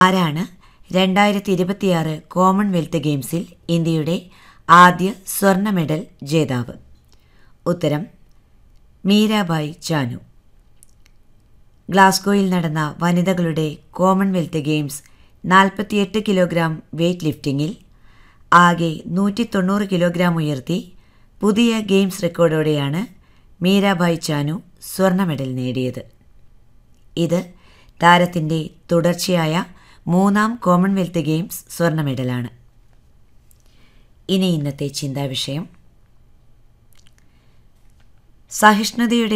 ആരാണ് രണ്ടായിരത്തി ഇരുപത്തിയാറ് കോമൺവെൽത്ത് ഗെയിംസിൽ ഇന്ത്യയുടെ ആദ്യ സ്വർണ്ണ മെഡൽ ജേതാവ് ഉത്തരം മീരാബായി ചാനു ഗ്ലാസ്ഗോയിൽ നടന്ന വനിതകളുടെ കോമൺവെൽത്ത് ഗെയിംസ് നാൽപ്പത്തിയെട്ട് കിലോഗ്രാം വെയ്റ്റ് ലിഫ്റ്റിംഗിൽ ആകെ നൂറ്റി തൊണ്ണൂറ് കിലോഗ്രാം ഉയർത്തി പുതിയ ഗെയിംസ് റെക്കോർഡോടെയാണ് മീരാബായി ചാനു സ്വർണ്ണ മെഡൽ നേടിയത് ഇത് താരത്തിൻ്റെ തുടർച്ചയായ മൂന്നാം കോമൺവെൽത്ത് ഗെയിംസ് സ്വർണ്ണ മെഡലാണ് ഇനി ഇന്നത്തെ ചിന്താവിഷയം സഹിഷ്ണുതയുടെ